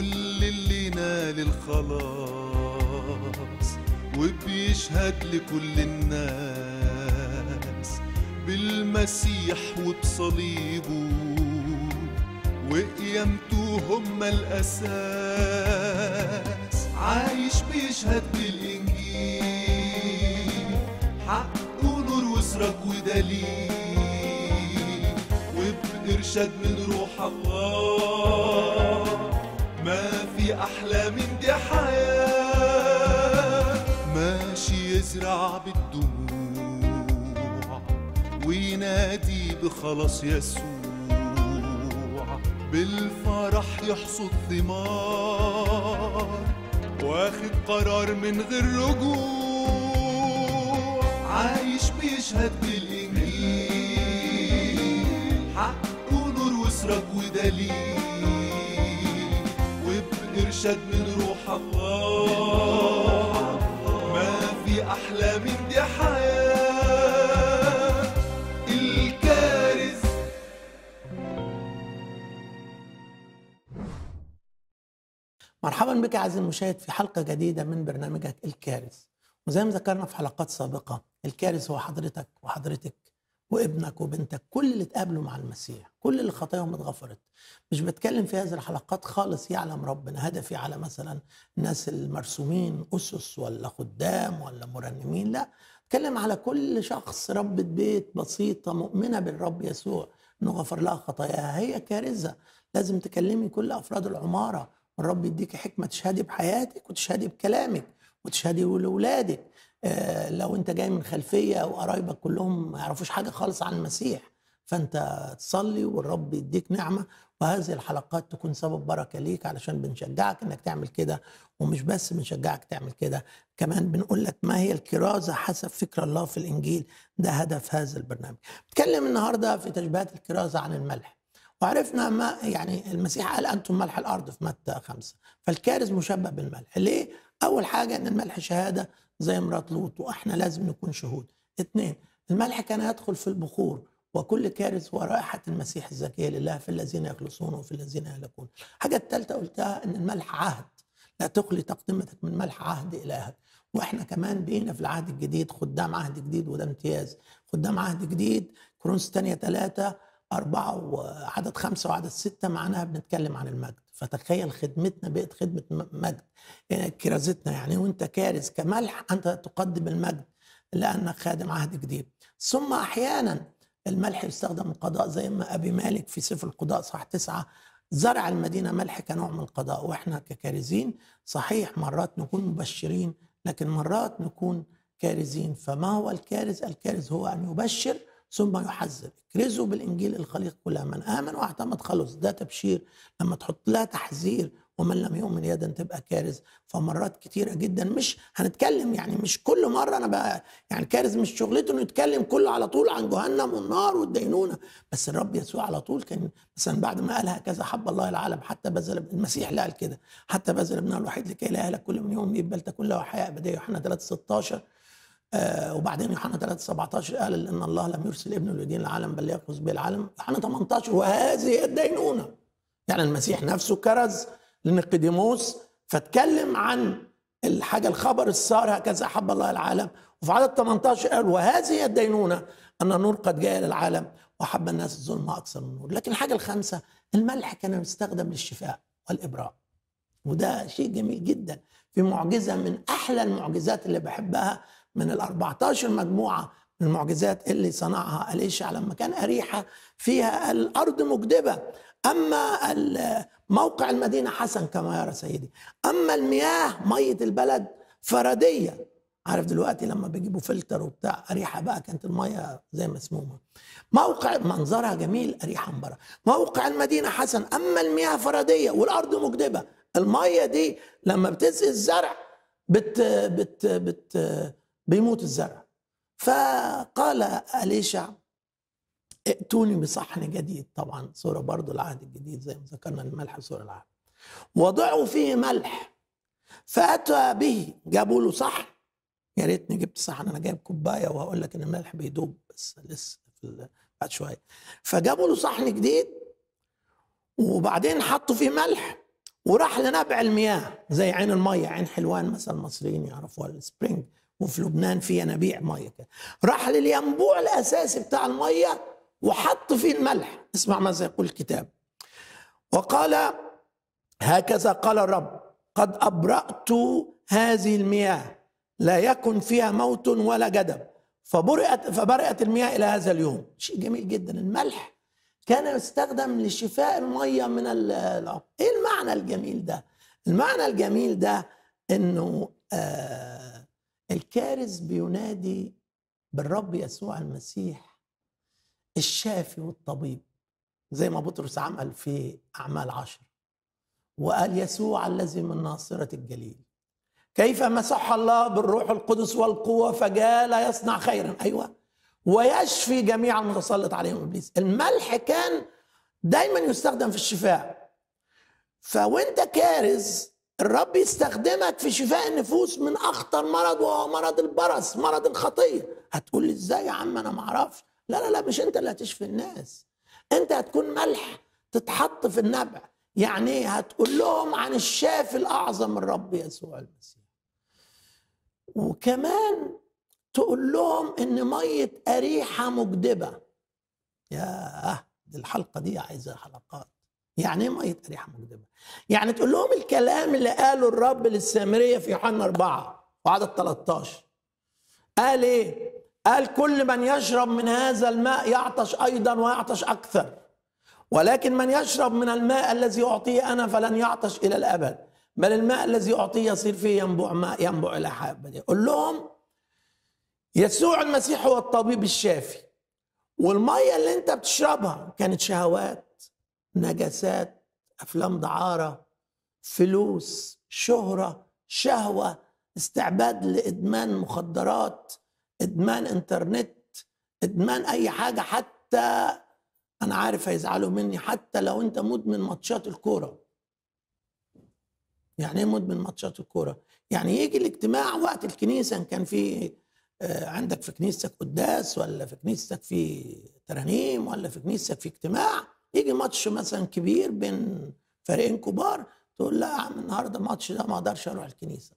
كل اللي نال الخلاص وبيشهد لكل الناس بالمسيح وبصليبه وقيامته هم الأساس عايش بيشهد بالإنجيل حق ونور وسرك ودليل وبإرشاد من روح الله ما في أحلى من دي حياة ماشي يزرع بالدموع وينادي بخلاص يسوع بالفرح يحصد ثمار واخد قرار من غير رجوع عايش بيشهد بالإنجيل حق ونور وسرك ودليل وبإرشاد من روح الله ما في أحلى من دي حياة الكارث مرحبا بك عزيزي المشاهد في حلقة جديدة من برنامجك الكارث وزي ما ذكرنا في حلقات سابقة الكارث هو حضرتك وحضرتك وابنك وبنتك كل اللي اتقابلوا مع المسيح كل اللي خطاياهم اتغفرت مش بتكلم في هذه الحلقات خالص يعلم ربنا هدفي على مثلا الناس المرسومين أسس ولا خدام ولا مرنمين لا اتكلم على كل شخص ربة بيت بسيطة مؤمنة بالرب يسوع انه غفر لها خطاياها هي كارثة لازم تكلمي كل افراد العمارة والرب يديك حكمة تشهدي بحياتك وتشهدي بكلامك وتشهدي لاولادك آه، لو انت جاي من خلفيه وقرايبك كلهم ما يعرفوش حاجه خالص عن المسيح فانت تصلي والرب يديك نعمه وهذه الحلقات تكون سبب بركه ليك علشان بنشجعك انك تعمل كده ومش بس بنشجعك تعمل كده كمان بنقول لك ما هي الكرازه حسب فكر الله في الانجيل ده هدف هذا البرنامج. نتكلم النهارده في تشبيهات الكرازه عن الملح. وعرفنا ما يعني المسيح قال انتم ملح الارض في متى خمسه فالكارز مشبه بالملح ليه؟ اول حاجه ان الملح شهاده زي مرات لوط واحنا لازم نكون شهود. اثنين الملح كان يدخل في البخور وكل كارث هو رائحة المسيح الزكية لله في الذين يخلصون وفي الذين يهلكون الحاجة الثالثة قلتها أن الملح عهد لا تخلي تقدمتك من ملح عهد إلهك واحنا كمان بقينا في العهد الجديد خدام عهد جديد وده امتياز خدام عهد جديد كورنثوس الثانية ثلاثة أربعة وعدد خمسة وعدد ستة معناها بنتكلم عن المجد فتخيل خدمتنا بقت خدمة م- مجد يعني كرازتنا يعني وانت كارث كملح أنت تقدم المجد لأنك خادم عهد جديد ثم أحيانا الملح يستخدم القضاء زي ما أبي مالك في سفر القضاء صح تسعة زرع المدينة ملح كنوع من القضاء وإحنا ككارزين صحيح مرات نكون مبشرين لكن مرات نكون كارزين فما هو الكارز الكارز هو أن يبشر ثم يحذر اكرزوا بالإنجيل الخليق كلها من آمن واعتمد خلص ده تبشير لما تحط لها تحذير ومن لم يؤمن يدا تبقى كارث فمرات كتيره جدا مش هنتكلم يعني مش كل مره انا بقى يعني كارث مش شغلته انه يتكلم كله على طول عن جهنم والنار والدينونه بس الرب يسوع على طول كان مثلا بعد ما قال هكذا حب الله العالم حتى بذل المسيح اللي قال كده حتى بذل ابنه الوحيد لكي لا يهلك كل من يوم بل تكون له حياه ابديه يوحنا 3 16 آه وبعدين يوحنا 3 17 قال ان الله لم يرسل ابنه ليدين العالم بل ليخلص به العالم يوحنا 18 وهذه هي الدينونه يعني المسيح نفسه كرز لنقديموس فاتكلم عن الحاجه الخبر السار هكذا حب الله العالم وفي عدد 18 قال وهذه هي الدينونه ان النور قد جاء الى العالم وحب الناس الظلم اكثر من النور لكن الحاجه الخامسه الملح كان يستخدم للشفاء والابراء وده شيء جميل جدا في معجزه من احلى المعجزات اللي بحبها من ال 14 مجموعه من المعجزات اللي صنعها اليشع لما كان اريحه فيها الارض مجدبه اما ال- موقع المدينه حسن كما يرى سيدي اما المياه ميه البلد فرديه عارف دلوقتي لما بيجيبوا فلتر وبتاع اريحه بقى كانت الميه زي مسمومه موقع منظرها جميل اريحه من بره موقع المدينه حسن اما المياه فرديه والارض مجدبه الميه دي لما بتسقي الزرع بت بت بت بيموت الزرع فقال اليشع ائتوني بصحن جديد طبعا صورة برضو العهد الجديد زي ما ذكرنا الملح صورة العهد وضعوا فيه ملح فأتى به جابوا له صحن يا ريتني جبت صحن انا جايب كوبايه وهقول لك ان الملح بيدوب بس لسه في ال- بعد شويه فجابوا له صحن جديد وبعدين حطوا فيه ملح وراح لنبع المياه زي عين المية عين حلوان مثلا المصريين يعرفوها السبرينج وفي لبنان في ينابيع مية كده راح للينبوع الأساسي بتاع المية وحط فيه الملح اسمع ماذا يقول الكتاب وقال هكذا قال الرب قد أبرأت هذه المياه لا يكن فيها موت ولا جدب فبرئت فبرئت المياه إلى هذا اليوم شيء جميل جدا الملح كان يستخدم لشفاء المية من العقم ايه المعنى الجميل ده المعنى الجميل ده انه آه الكارث بينادي بالرب يسوع المسيح الشافي والطبيب زي ما بطرس عمل في أعمال عشر وقال يسوع الذي من ناصرة الجليل كيف مسح الله بالروح القدس والقوة فجاء لا يصنع خيرا أيوة ويشفي جميع المتسلط عليهم إبليس الملح كان دايما يستخدم في الشفاء فوانت كارز الرب يستخدمك في شفاء النفوس من اخطر مرض وهو مرض البرص مرض الخطيه هتقول لي ازاي يا عم انا ما اعرفش لا لا لا مش انت اللي هتشفي الناس انت هتكون ملح تتحط في النبع يعني ايه هتقول لهم عن الشافي الاعظم الرب يسوع المسيح وكمان تقول لهم ان ميه اريحه مجدبه ياه دي الحلقه دي عايزه حلقات يعني ايه ميه اريحه مجدبه يعني تقول لهم الكلام اللي قاله الرب للسامريه في يوحنا أربعة وعدد 13 قال ايه قال كل من يشرب من هذا الماء يعطش ايضا ويعطش اكثر ولكن من يشرب من الماء الذي اعطيه انا فلن يعطش الى الابد بل الماء الذي اعطيه يصير فيه ينبوع ماء ينبوع الى حياه أبدية. قول لهم يسوع المسيح هو الطبيب الشافي والميه اللي انت بتشربها كانت شهوات نجاسات افلام دعاره فلوس شهره شهوه استعباد لادمان مخدرات ادمان انترنت ادمان اي حاجه حتى انا عارف هيزعلوا مني حتى لو انت مدمن ماتشات الكوره يعني ايه مدمن ماتشات الكوره يعني يجي الاجتماع وقت الكنيسه ان كان في آه، عندك في كنيستك قداس ولا في كنيستك في ترانيم ولا في كنيستك في اجتماع يجي ماتش مثلا كبير بين فريقين كبار تقول لا يا عم النهارده الماتش ده ما اقدرش اروح الكنيسه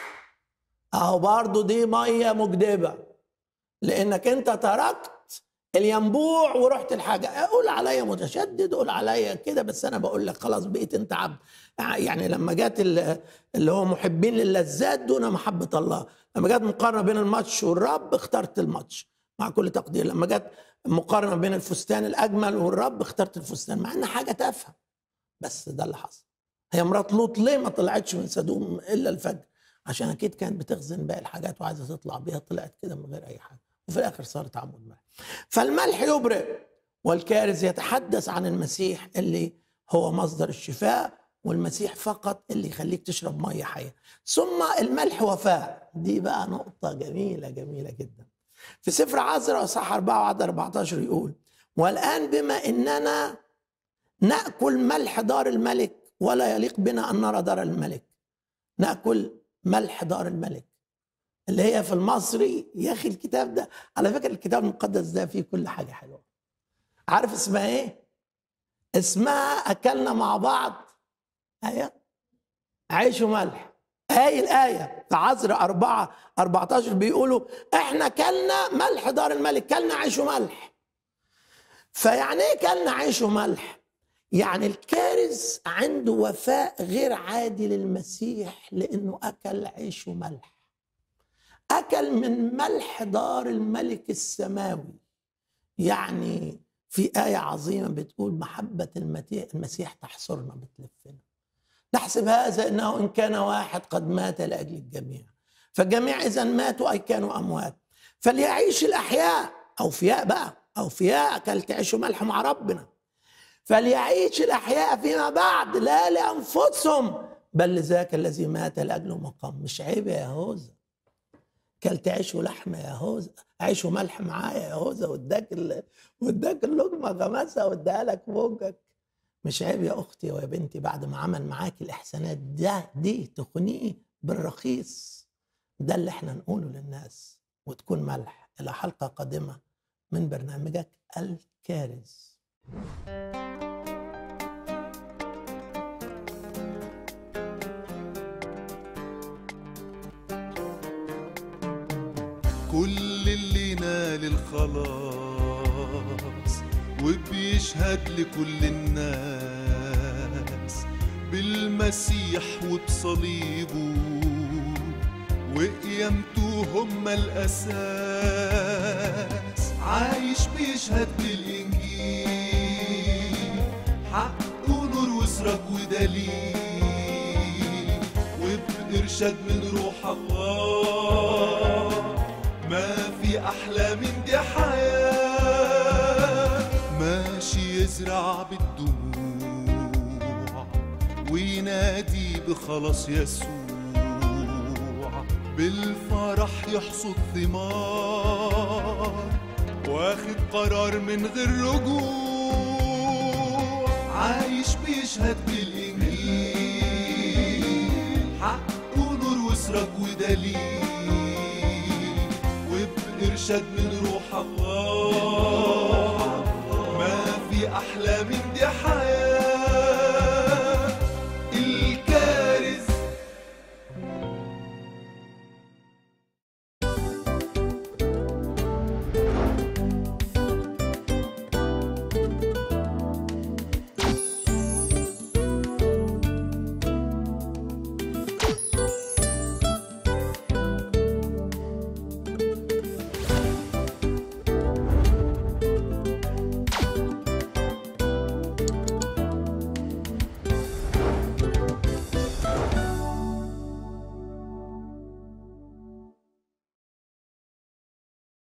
اهو برضه دي ميه مجدبه لانك انت تركت الينبوع ورحت الحاجه قول عليا متشدد قول عليا كده بس انا بقول لك خلاص بقيت انت عبد يعني لما جت ال- اللي هو محبين للذات دون محبه الله لما جت مقارنه بين الماتش والرب اخترت الماتش مع كل تقدير لما جت مقارنه بين الفستان الاجمل والرب اخترت الفستان مع ان حاجه تافهه بس ده اللي حصل هي مرات لوط ليه ما طلعتش من سدوم الا الفجر عشان اكيد كانت بتخزن باقي الحاجات وعايزه تطلع بيها طلعت كده من غير اي حاجه وفي الاخر صارت عمود ملح فالملح يبرئ والكارث يتحدث عن المسيح اللي هو مصدر الشفاء والمسيح فقط اللي يخليك تشرب ميه حيه ثم الملح وفاء دي بقى نقطه جميله جميله جدا في سفر عزرا اصحاح 4 وعدد 14 يقول والان بما اننا ناكل ملح دار الملك ولا يليق بنا ان نرى دار الملك ناكل ملح دار الملك اللي هي في المصري يا اخي الكتاب ده على فكره الكتاب المقدس ده فيه كل حاجه حلوه عارف اسمها ايه اسمها اكلنا مع بعض ايه عيش وملح هاي الآية في عزر أربعة 14 بيقولوا إحنا كلنا ملح دار الملك كلنا عيش وملح فيعني إيه كلنا عيش وملح؟ يعني الكارث عنده وفاء غير عادي للمسيح لأنه أكل عيش وملح أكل من ملح دار الملك السماوي يعني في آية عظيمة بتقول محبة المتي- المسيح تحصرنا بتلفنا نحسب هذا انه ان كان واحد قد مات لاجل الجميع فالجميع اذا ماتوا اي كانوا اموات فليعيش الاحياء اوفياء بقى اوفياء اكلت عيش وملح مع ربنا فليعيش الاحياء فيما بعد لا لانفسهم بل لذاك الذي مات لاجله مقام مش عيب يا يهوذا كلت عيش ولحم يا يهوذا عيش وملح معايا يا يهوذا واداك ال... واداك اللقمه غمسها واداها لك فوقك مش عيب يا اختي ويا بنتي بعد ما عمل معاك الاحسانات ده دي تخنيه بالرخيص ده اللي احنا نقوله للناس وتكون ملح الى حلقه قادمه من برنامجك الكارث كل اللي نال الخلاص وبيشهد لكل الناس بالمسيح وبصليبه وقيامته هم الأساس عايش بيشهد بالإنجيل حق ونور وسرك ودليل وبإرشاد من روح الله ما في أحلى من دي حياة ماشي يزرع بالدموع وينادي بخلاص يسوع بالفرح يحصد ثمار واخد قرار من غير رجوع عايش بيشهد بالإنجيل حق ونور وسرك ودليل وبإرشاد من روح الله ما في أحلى من دي حياة